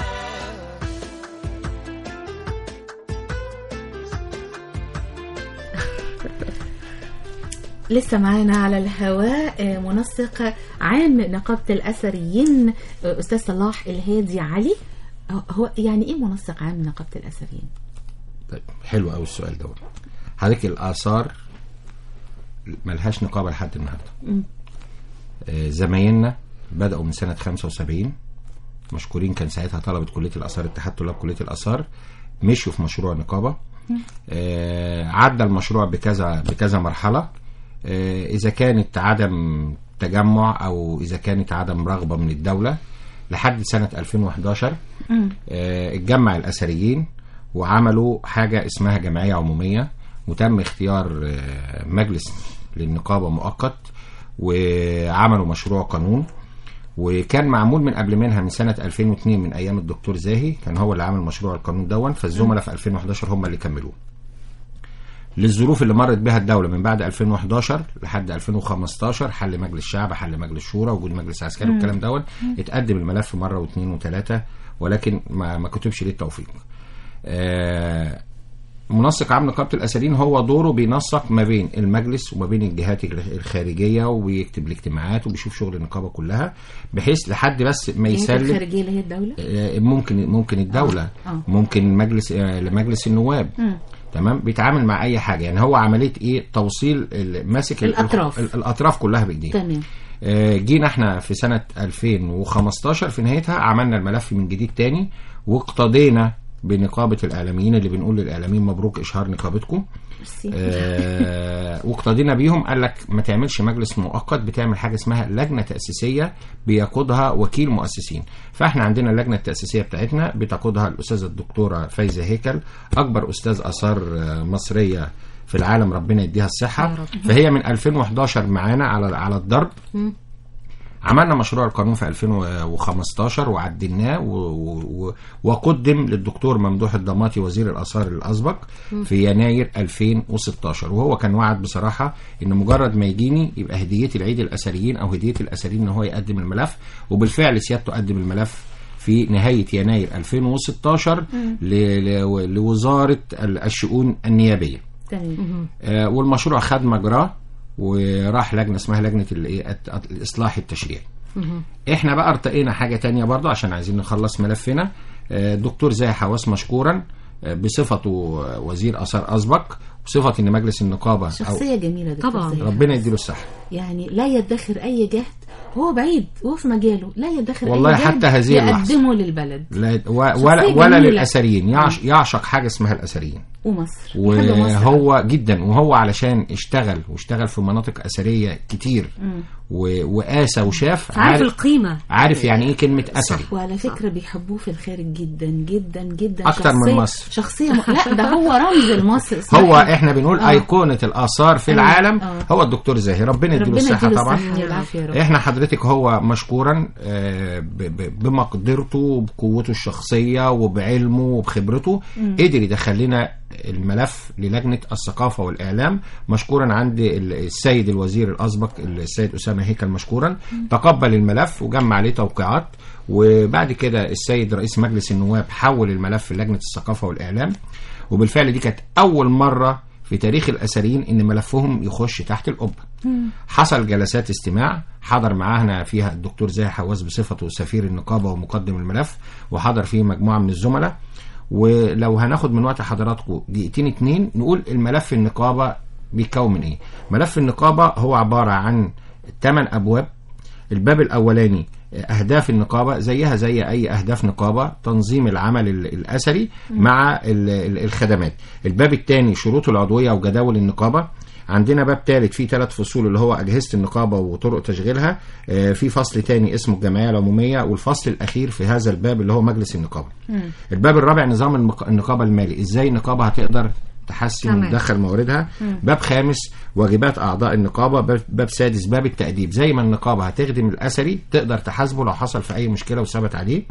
لسه معانا على الهواء آه، منسق عام نقابة الأثريين آه، أستاذ صلاح الهادي علي آه، هو يعني إيه منسق عام نقابة الأثريين؟ طيب حلو قوي السؤال ده حضرتك الاثار ملهاش نقابه لحد النهارده آه، زمايلنا بداوا من سنه 75 مشكورين كان ساعتها طلبه كليه الاثار اتحاد طلاب كليه الاثار مشوا في مشروع نقابه آه، عدى المشروع بكذا بكذا مرحله آه، اذا كانت عدم تجمع او اذا كانت عدم رغبه من الدوله لحد سنه 2011 آه، اتجمع الاثريين وعملوا حاجه اسمها جمعيه عموميه وتم اختيار آه، مجلس للنقابه مؤقت وعملوا مشروع قانون وكان معمول من قبل منها من سنه 2002 من ايام الدكتور زاهي كان هو اللي عامل مشروع القانون دون فالزملاء في 2011 هم اللي كملوه للظروف اللي مرت بها الدوله من بعد 2011 لحد 2015 حل مجلس شعب حل مجلس شورى وجود مجلس عسكري والكلام دون اتقدم الملف مره واثنين وثلاثه ولكن ما ما كتبش ليه التوفيق آه، منسق عام نقابه الاسرين هو دوره بينسق ما بين المجلس وما بين الجهات الخارجيه وبيكتب الاجتماعات وبيشوف شغل النقابه كلها بحيث لحد بس ما الجهات يسلم الخارجيه اللي هي الدوله آه، ممكن ممكن الدولة آه، آه. ممكن مجلس آه، لمجلس النواب مم. تمام بيتعامل مع اي حاجه يعني هو عمليه ايه توصيل ال- ماسك ال- الأطراف. ال- الاطراف كلها بايديه تمام آه، جينا احنا في سنه 2015 في نهايتها عملنا الملف من جديد تاني واقتضينا بنقابه الاعلاميين اللي بنقول للاعلاميين مبروك اشهار نقابتكم ميرسي. آه، واقتضينا بيهم قال لك ما تعملش مجلس مؤقت بتعمل حاجه اسمها لجنه تاسيسيه بيقودها وكيل مؤسسين فاحنا عندنا اللجنه التاسيسيه بتاعتنا بتقودها الاستاذه الدكتوره فايزه هيكل اكبر استاذ اثار آه، مصريه في العالم ربنا يديها الصحه يا رب. فهي من 2011 معانا على على الضرب عملنا مشروع القانون في 2015 وعدلناه و... و... وقدم للدكتور ممدوح الضماطي وزير الاثار الاسبق في يناير 2016 وهو كان وعد بصراحه ان مجرد ما يجيني يبقى هديه العيد الاثريين او هديه الاثريين ان هو يقدم الملف وبالفعل سيادته قدم الملف في نهايه يناير 2016 ل... ل... لوزاره الشؤون النيابيه تمام آه، والمشروع خد مجراه وراح لجنه اسمها لجنه الايه الت- الاصلاح التشريعي احنا بقى ارتقينا حاجه تانية برضه عشان عايزين نخلص ملفنا آه، الدكتور زاهي حواس مشكورا آه، بصفته وزير اثار اسبق بصفه ان مجلس النقابه او شخصيه جميله دكتور طبعاً. زاهي. ربنا يديله الصحه يعني لا يدخر اي جهد هو بعيد هو في مجاله لا يدخر والله اي جهد حتى هذه اللحظة. يقدمه للبلد لا و- ولا شخصية ولا جميلة. للاثريين يعش يعشق حاجه اسمها الاثريين ومصر يحب مصر وهو جدا وهو علشان اشتغل واشتغل في مناطق اثريه كتير و- وقاسى وشاف عارف القيمه عارف يعني ايه كلمه اثري صح وعلى فكره بيحبوه في الخارج جدا جدا جدا أكتر من شخصية- مصر. شخصيه م... لا ده هو رمز لمصر هو اسمحي. احنا بنقول آه. ايقونه الاثار في أيوة. العالم آه. هو الدكتور زاهي ربنا يديله ربنا الصحه يديله طبعا الصحة والعافية يا رب. احنا حضرتك هو مشكورا آه، ب- ب- بمقدرته وبقوته الشخصيه وبعلمه وبخبرته قدر يدخل لنا الملف للجنه الثقافه والاعلام مشكورا عند ال- السيد الوزير الاسبق السيد اسامه هيكل مشكورا تقبل الملف وجمع عليه توقيعات وبعد كده السيد رئيس مجلس النواب حول الملف لجنه الثقافه والاعلام وبالفعل دي كانت اول مره في تاريخ الاثريين ان ملفهم يخش تحت القبه حصل جلسات استماع حضر معانا فيها الدكتور زاهي حواس بصفته سفير النقابه ومقدم الملف وحضر فيه مجموعه من الزملاء ولو هناخد من وقت حضراتكم دقيقتين اتنين نقول الملف النقابه بيتكون من ايه ملف النقابه هو عباره عن ثمان ابواب الباب الاولاني اهداف النقابه زيها زي اي اهداف نقابه تنظيم العمل ال- الاثري مع ال- ال- الخدمات الباب الثاني شروط العضويه وجداول النقابه عندنا باب ثالث فيه ثلاث فصول اللي هو اجهزه النقابه وطرق تشغيلها آه، في فصل تاني اسمه الجمعيه العموميه والفصل الاخير في هذا الباب اللي هو مجلس النقابه الباب الرابع نظام المق- النقابه المالي ازاي النقابه هتقدر تحسن تمام. وتدخل مواردها باب خامس واجبات اعضاء النقابه باب, باب سادس باب التاديب زي ما النقابه هتخدم الاثري تقدر تحاسبه لو حصل في اي مشكله وثبت عليه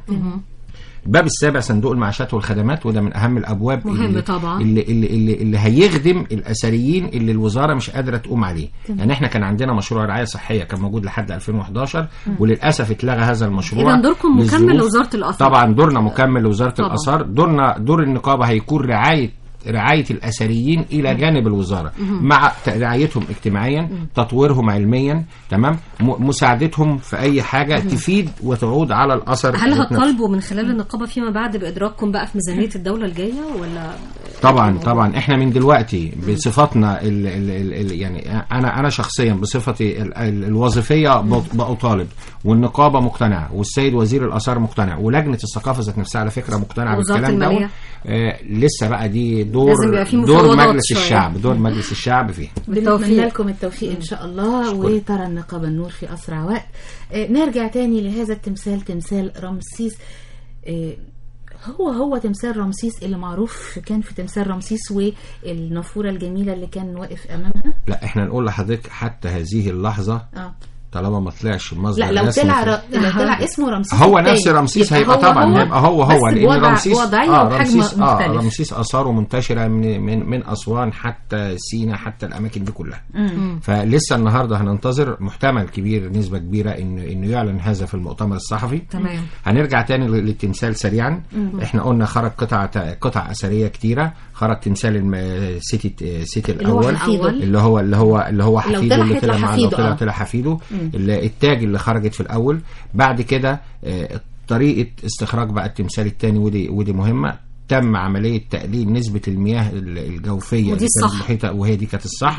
الباب السابع صندوق المعاشات والخدمات وده من اهم الابواب مهم اللي طبعا. اللي, اللي, اللي, اللي هيخدم الاثريين اللي الوزاره مش قادره تقوم عليه يعني احنا كان عندنا مشروع رعايه صحيه كان موجود لحد 2011 وللاسف اتلغى هذا المشروع إذا دوركم مكمل للظروف. لوزارة الآثار. طبعا دورنا مكمل لوزاره طبعا. الاثار دورنا دور النقابه هيكون رعايه رعاية الأثريين إلى جانب الوزارة مع ت- رعايتهم اجتماعيا تطويرهم علميا تمام م- مساعدتهم في أي حاجة تفيد وتعود على الأثر هل ذات نفسه. هتطالبوا من خلال النقابه فيما بعد بادراككم بقى في ميزانيه الدوله الجايه ولا طبعا طبعا احنا من دلوقتي بصفتنا ال ال ال ال يعني انا انا شخصيا بصفتي ال ال الوظيفيه ب- بطالب والنقابه مقتنعه والسيد وزير الاثار مقتنع ولجنه الثقافه ذات نفسها على فكره مقتنعه وزارة بالكلام ده المالية. آه لسه بقى دي لازم دور يبقى في دور مفاوضات مجلس شوية. الشعب دور مجلس الشعب فيه بنتمنى بالتوفيق. لكم التوفيق ان شاء الله وترى النقابه النور في اسرع وقت آه، نرجع تاني لهذا التمثال تمثال رمسيس آه، هو هو تمثال رمسيس اللي معروف كان في تمثال رمسيس والنافوره الجميله اللي كان واقف امامها لا احنا نقول لحضرتك حتى هذه اللحظه اه طالما ما طلعش مصدر لا لو رسمي طلع في- ر... لو طلع اسمه رمسيس هو التاني، نفس رمسيس يبقى هيبقى هو طبعا هيبقى هو هو بس لان بوضع- رمسيس وضعيه اه وحجم رمسيس اه مختلف. رمسيس اثاره منتشره من من من اسوان حتى سينا حتى الاماكن دي كلها مم. فلسه النهارده هننتظر محتمل كبير نسبه كبيره انه انه يعلن هذا في المؤتمر الصحفي تمام هنرجع تاني لل- للتمثال سريعا احنا قلنا خرج قطع قطع اثريه كتيره خرج تمثال الم- سيتي سيتي اللي هو الاول حفيده. اللي هو اللي هو اللي هو لو حفيده طلع اللي هيطلع طلع معاه لو حفيده، طلع آه. طلع حفيده ال- التاج اللي خرجت في الاول بعد كده آه، طريقه استخراج بقى التمثال الثاني ودي ودي مهمه تم عمليه تقليل نسبه المياه ال- الجوفيه ودي اللي كانت الصح. محيطه وهي دي كانت الصح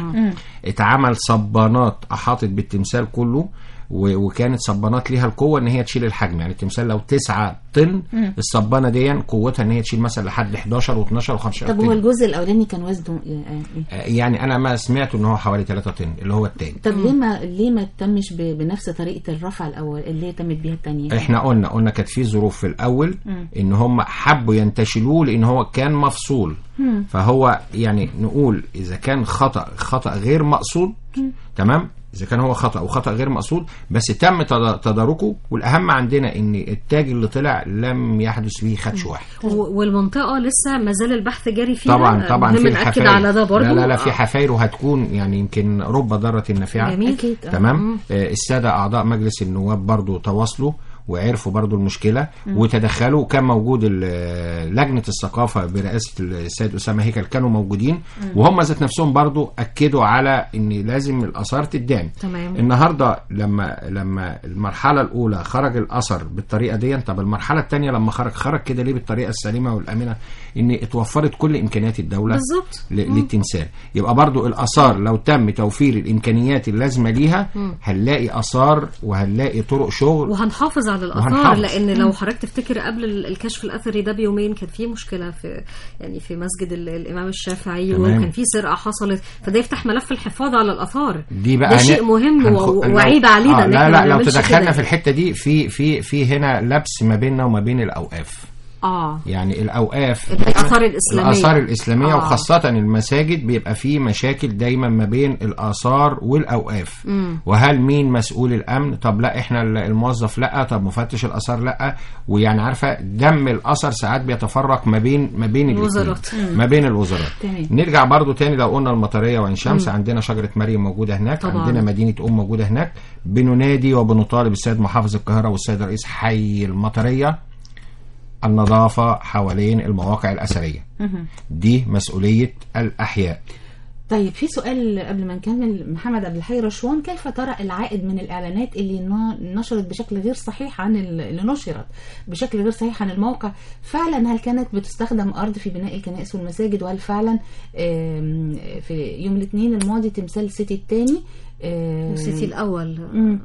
اتعمل صبانات احاطت بالتمثال كله و- وكانت صبانات ليها القوه ان هي تشيل الحجم يعني التمثال لو 9 طن الصبانه دي قوتها ان هي تشيل مثلا لحد 11 و12 و15 طب هو الجزء الاولاني كان وزنه آه، آه. يعني انا ما سمعت ان هو حوالي 3 طن اللي هو التاني طب ليه ما ليه ما تمش ب... بنفس طريقه الرفع الاول اللي هي تمت بيها الثانيه احنا قلنا قلنا كانت في ظروف في الاول ان هم حبوا ينتشلوه لان هو كان مفصول فهو يعني نقول اذا كان خطا خطا غير مقصود تمام اذا كان هو خطا وخطا غير مقصود بس تم تدا- تداركه والاهم عندنا ان التاج اللي طلع لم يحدث فيه خدش واحد و- والمنطقة لسه ما زال البحث جاري فيها طبعا طبعا مهم في نأكد الحفاير على ده برضو لا لا لا في آه. حفاير وهتكون يعني يمكن رب ضاره نافعه جميل اكيد آه. تمام آه، الساده اعضاء مجلس النواب برضو تواصلوا وعرفوا برضو المشكله وتدخلوا وكان موجود ال- لجنه الثقافه برئاسه السيد اسامه هيكل كانوا موجودين وهم ذات نفسهم برضو اكدوا على ان لازم الاثار تدعم تمام. النهارده لما لما المرحله الاولى خرج الاثر بالطريقه دي طب المرحله الثانيه لما خرج خرج كده ليه بالطريقه السليمه والامنه ان اتوفرت كل امكانيات الدوله بالظبط. ل- للتمثال يبقى برضو الاثار لو تم توفير الامكانيات اللازمه ليها هنلاقي اثار وهنلاقي طرق شغل وهنحافظ على الاثار وهنحافظ. لان لو حضرتك تفتكر قبل ال- الكشف الاثري ده بيومين كان في مشكله في يعني في مسجد ال- الامام الشافعي تمام. وكان في سرقه حصلت فده يفتح ملف الحفاظ على الاثار دي بقى ده هن- شيء مهم هنخ- و- لو- وعيب علينا آه ان لا احنا لا ما لو نعملش تدخلنا كده. في الحته دي في في في هنا لبس ما بيننا وما بين الاوقاف اه يعني الاوقاف الآثار الإسلامية. الاثار الاسلاميه آه. وخاصه المساجد بيبقى فيه مشاكل دايما ما بين الاثار والاوقاف وهل مين مسؤول الامن طب لا احنا ال- الموظف لا طب مفتش الاثار لا ويعني عارفه دم الاثر ساعات بيتفرق ما بين ما بين الاتنين. الوزارات. ما بين الوزارات تمام. نرجع برضو تاني لو قلنا المطريه وعين شمس عندنا شجره مريم موجوده هناك طبعاً. عندنا مدينه ام موجوده هناك بننادي وبنطالب السيد محافظ القاهره والسيد رئيس حي المطريه النظافه حوالين المواقع الاثريه دي مسؤوليه الاحياء طيب في سؤال قبل ما نكمل محمد عبد الحي رشوان كيف ترى العائد من الاعلانات اللي نا- نشرت بشكل غير صحيح عن ال- اللي نشرت بشكل غير صحيح عن الموقع فعلا هل كانت بتستخدم ارض في بناء الكنائس والمساجد وهل فعلا آم، في يوم الاثنين الماضي تمثال سيتي الثاني السيتي الاول مم.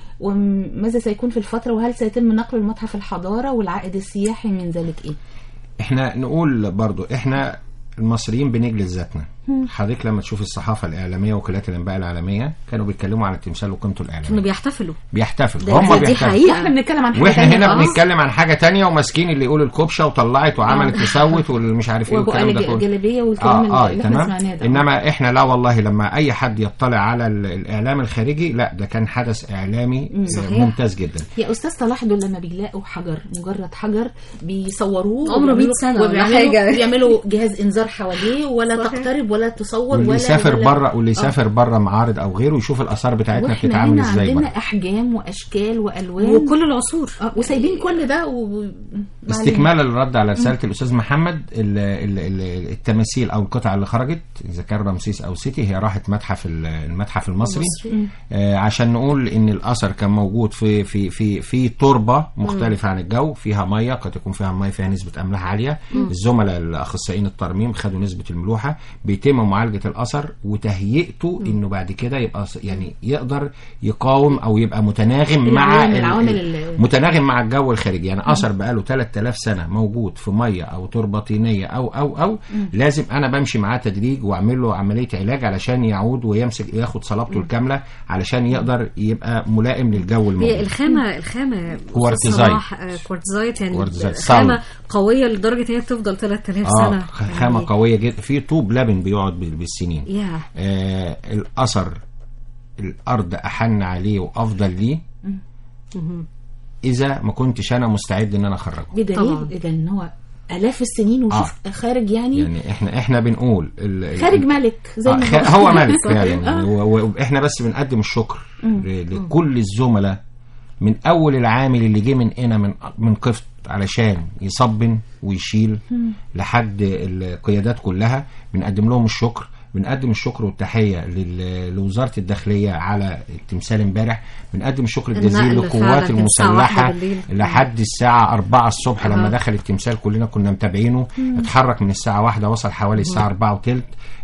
وماذا سيكون في الفترة وهل سيتم نقل المتحف الحضارة والعائد السياحي من ذلك ايه؟ احنا نقول برضو احنا المصريين بنجلد ذاتنا حضرتك لما تشوف الصحافه الاعلاميه وكالات الانباء العالميه كانوا بيتكلموا عن التمثال وقيمته كانوا الاعلاميه بيحتفلوا بيحتفلوا ده- هم دي بيحتفلوا حقيقة. احنا بنتكلم عن حاجة واحنا تانية هنا خالص. بنتكلم عن حاجه تانية وماسكين اللي يقول الكبشه وطلعت وعملت وسوت والمش عارف ايه وابو والكلام ده آل كله جلابية والكلام اه اه اللي احنا تمام سمعناه ده انما احنا لا والله لما اي حد يطلع على ال- الاعلام الخارجي لا ده كان حدث اعلامي آه، صحيح. ممتاز جدا يا استاذ صلاح دول لما بيلاقوا حجر مجرد حجر بيصوروه عمره 100 وبيعملوا- سنة ولا وبيعملوا حاجة. بيعملوا جهاز انذار حواليه ولا صحيح. تقترب ولا تصور واللي ولا يسافر ولا بره واللي يسافر بره معارض او غيره يشوف الاثار بتاعتنا واحنا بتتعامل هنا ازاي عندنا بره احجام واشكال والوان وكل العصور آه، وسايبين كل ده و... استكمالا للرد على رساله الاستاذ محمد ال- ال- ال- التماثيل او القطع اللي خرجت اذا كان رمسيس او سيتي هي راحت متحف ال- المتحف المصري آه عشان نقول ان الاثر كان موجود في في في في تربه مختلفه عن الجو فيها ميه قد يكون فيها ميه فيها نسبه املاح عاليه الزملاء الاخصائيين الترميم خدوا نسبه الملوحه بيتم معالجه الاثر وتهيئته انه بعد كده يبقى ص- يعني يقدر يقاوم او يبقى متناغم مع العوامل- ال- العوامل ال- ال- متناغم مع الجو الخارجي يعني اثر بقاله 3000 سنه موجود في ميه او تربه طينيه او او او لازم انا بمشي معاه تدريج واعمل له عمليه علاج علشان يعود ويمسك ياخد صلابته الكامله علشان يقدر يبقى ملائم للجو هي الموجود الخامة الخامة كوارتزايت. صلاح، آه، كوارتزايت يعني كوارتزايت. خامة صلب. قوية لدرجة ان هي تفضل 3000 اه سنة خامه يعني- قويه جدا في طوب لبن بيقعد بال- بالسنين يا آه الاثر الارض احن عليه وافضل ليه اذا ما كنتش انا مستعد ان انا اخرجه بدليل طبعاً. اذا ان هو الاف السنين وشوف خارج يعني, يعني احنا احنا بنقول ال- ال- خارج ملك زي آه، ما خ- هو ملك صحيح. فعلا آه. و- و- واحنا بس بنقدم الشكر ل- لكل الزملاء من اول العامل اللي جه من هنا من من قفط علشان يصبن ويشيل لحد القيادات كلها بنقدم لهم الشكر بنقدم الشكر والتحيه لل- لوزاره الداخليه على التمثال امبارح بنقدم الشكر الجزيل النقل للقوات فعلا كان الساعة المسلحه واحدة بالليل. لحد الساعه 4 الصبح لما آه. دخل التمثال كلنا كنا متابعينه اتحرك من الساعه واحدة وصل حوالي الساعه 4 وثلث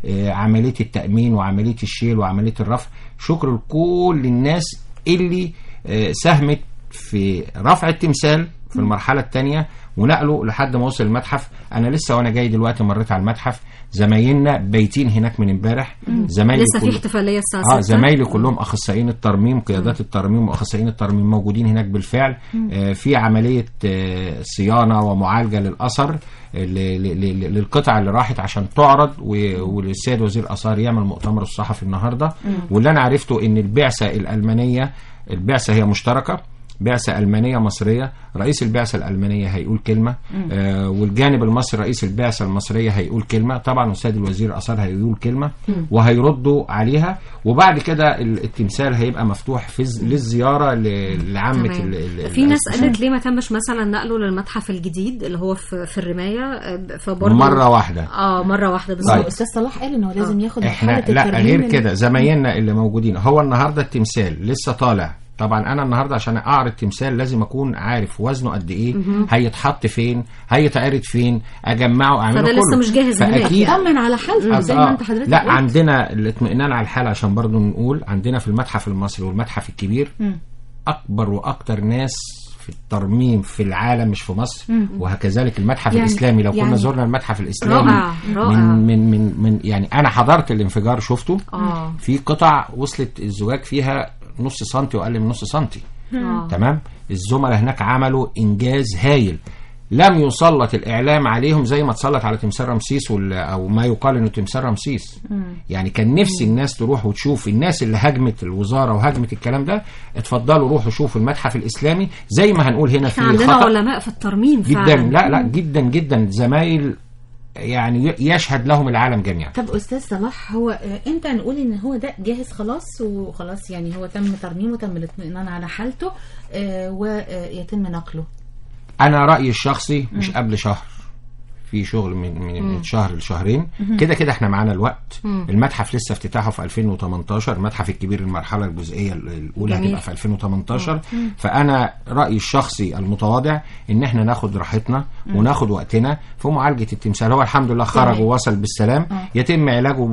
عمليه التامين وعمليه الشيل وعمليه الرفع شكر لكل الناس اللي آه، ساهمت في رفع التمثال في المرحله الثانيه ونقله لحد ما وصل المتحف انا لسه وانا جاي دلوقتي مريت على المتحف زمايلنا بايتين هناك من امبارح زمايلي لسه في كل- احتفاليه الساعه 6 اه زمايلي كلهم اخصائيين الترميم قيادات الترميم واخصائيين الترميم موجودين هناك بالفعل آه في عمليه آه صيانه ومعالجه للاثر آه، ل- ل- ل- للقطع اللي راحت عشان تعرض و- والسيد وزير الاثار يعمل مؤتمر الصحفي النهارده واللي انا عرفته ان البعثه الالمانيه البعثه هي مشتركه بعثة ألمانية مصرية رئيس البعثة الألمانية هيقول كلمة آه والجانب المصري رئيس البعثة المصرية هيقول كلمة طبعا أستاذ الوزير الآثار هيقول كلمة وهيردوا عليها وبعد كده ال- التمثال هيبقى مفتوح في ز- للزيارة ل- لعامة تمام. ال- ال- في ناس الأسر. قالت ليه ما تمش مثلا نقله للمتحف الجديد اللي هو في, في الرمايه آه، فبرضه مرة واحدة اه مره واحده هو بالظبط استاذ صلاح قال ان هو لازم ياخد احنا مرحله لا الترميم غير اللي- كده زمايلنا اللي موجودين هو النهارده التمثال لسه طالع طبعا انا النهارده عشان اعرض تمثال لازم اكون عارف وزنه قد ايه هيتحط فين هيتعرض فين اجمعه اعمله فده لسه كله. مش جاهز هناك فاكيد يعني. طمن على حالته زي ما آه. انت حضرتك لا قلت. عندنا الاطمئنان على الحاله عشان برضو نقول عندنا في المتحف المصري والمتحف الكبير مم. اكبر واكتر ناس في الترميم في العالم مش في مصر وهكذلك المتحف يعني- الاسلامي لو كنا يعني- زرنا المتحف الاسلامي رائع، رائع. من من من من يعني انا حضرت الانفجار شفته اه في قطع وصلت الزجاج فيها نص سنتي واقل من نص سنتي اه تمام الزملاء هناك عملوا انجاز هايل لم يسلط الاعلام عليهم زي ما اتسلط على تمثال رمسيس وال- او ما يقال انه تمثال رمسيس يعني كان نفسي الناس تروح وتشوف الناس اللي هاجمت الوزاره وهاجمت الكلام ده اتفضلوا روحوا شوفوا المتحف الاسلامي زي ما هنقول هنا في احنا عندنا خطأ علماء في الترميم جدا فعلا لا لا جدا جدا زمايل يعني ي- يشهد لهم العالم جميعا طب استاذ صلاح هو آه، امتى نقول ان هو ده جاهز خلاص وخلاص يعني هو تم ترميمه تم الاطمئنان على حالته آه، ويتم نقله انا رايي الشخصي مش قبل شهر في شغل من من من شهر لشهرين كده كده احنا معانا الوقت المتحف لسه افتتاحه في 2018 المتحف الكبير المرحله الجزئيه الاولى جميل. هتبقى في 2018 فانا رايي الشخصي المتواضع ان احنا ناخد راحتنا وناخد وقتنا في معالجه التمثال هو الحمد لله خرج تمام. ووصل بالسلام آه. يتم علاجه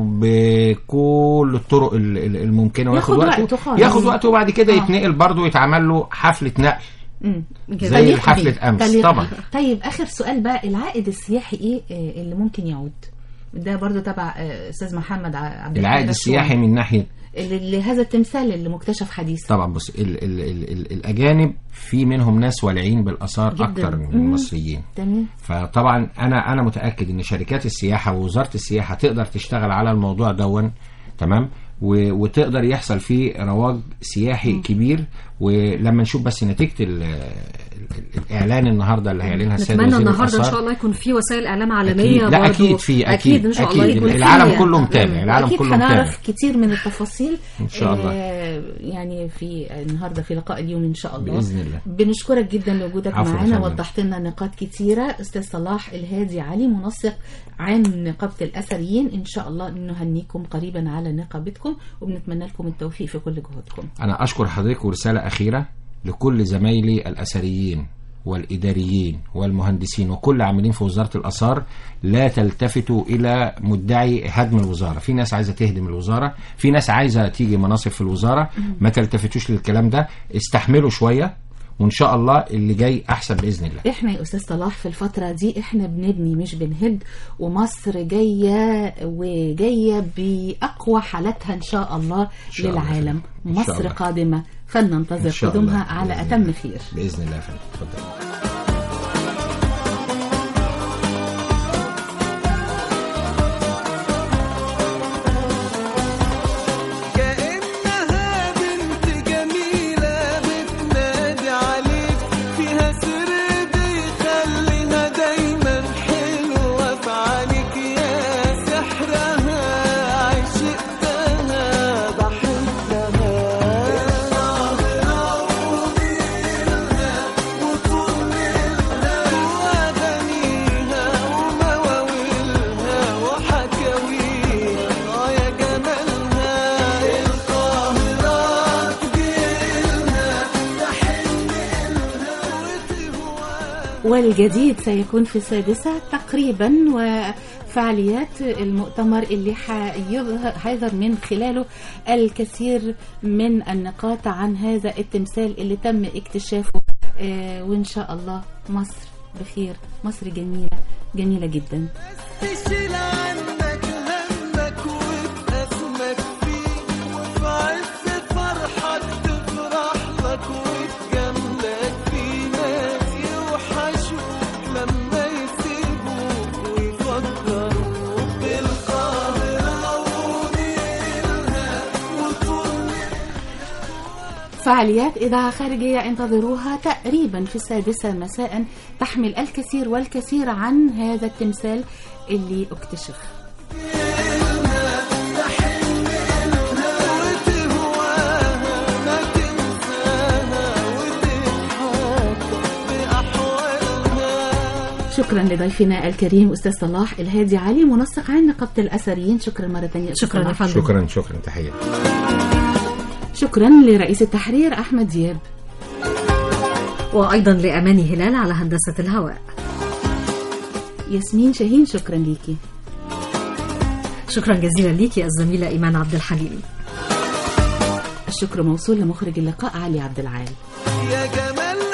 بكل الطرق ال- ال- الممكنه ياخد وياخد وقته خالص. ياخد وقته وبعد كده آه. يتنقل برضه يتعمل له حفله نقل مم. زي تليق حفلة بيه. أمس، تليق طبعا. بيه. طيب اخر سؤال بقى العائد السياحي ايه آه، اللي ممكن يعود ده برضو تبع آه، استاذ محمد ع- عبد العائد القادر السياحي الشوام. من ناحيه اللي لهذا التمثال اللي مكتشف حديثا طبعا بص ال ال ال ال الاجانب في منهم ناس والعين بالاثار جداً. اكتر من مم. المصريين تمام فطبعا انا انا متاكد ان شركات السياحه ووزاره السياحه تقدر تشتغل على الموضوع دون تمام و- وتقدر يحصل فيه رواج سياحي كبير ولما نشوف بس نتيجه ال- ال- الاعلان النهارده اللي هيعلنها السيد نتمنى وزير النهارده ان الآثار. شاء الله يكون في وسائل اعلام عالميه أكيد. لا برضو. اكيد في اكيد اكيد ان شاء الله أكيد. يكون في العالم كله متابع العالم أكيد كله متابع هنعرف كتير من التفاصيل إن شاء الله. آه، يعني في النهارده في لقاء اليوم ان شاء الله بإذن الله. بنشكرك جدا لوجودك عفواً معانا فندم. وضحت لنا نقاط كتيره استاذ صلاح الهادي علي منسق عام نقابه الاثريين ان شاء الله نهنيكم قريبا على نقابتكم وبنتمنى لكم التوفيق في كل جهودكم أنا أشكر حضرتك ورسالة أخيرة لكل زمايلي الأثريين والإداريين والمهندسين وكل عاملين في وزارة الآثار لا تلتفتوا إلى مدعي هدم الوزارة في ناس عايزة تهدم الوزارة في ناس عايزة تيجي مناصب في الوزارة ما تلتفتوش للكلام ده استحملوا شوية وإن شاء الله اللي جاي أحسن بإذن الله احنا يا استاذ صلاح في الفتره دي احنا بنبني مش بنهد ومصر جايه وجايه باقوى حالاتها ان شاء الله شاء الله للعالم خير. إن شاء مصر الله. قادمه إن فلننتظر شاء قدومها الله. على بإذن اتم الله. خير بإذن الله يا فندم اتفضل كأنها والجديد سيكون في السادسة تقريبا وفعاليات المؤتمر اللي حيظهر هيظهر من خلاله الكثير من النقاط عن هذا التمثال اللي تم اكتشافه آه، وإن شاء الله مصر بخير مصر جميلة جميلة جدا تشيل عنك همك وتأزمك فيه وفي عز فرحك تفرح لك وتجاملك فيه ناس يوحشوك لما يسيبوك ويفكروك بالقاهرة ونيلها وطول فعاليات إذاعة خارجية انتظروها تقريبا في السادسة مساء تحمل الكثير والكثير عن هذا التمثال اللي اكتشف ما تنساها وتضحك بأحوالها شكرا لضيفنا الكريم أستاذ صلاح الهادي علي منسق عن نقابة الأثريين شكرا مرة ثانية أستاذ شكرا يا صلاح. فندم شكرا شكرا تحية شكرا لرئيس التحرير أحمد دياب وأيضا لأماني هلال على هندسة الهواء ياسمين شاهين شكرا ليكي شكرا جزيلا ليكي الزميلة إيمان عبد الحليم الشكر موصول لمخرج اللقاء علي عبد العال يا جمال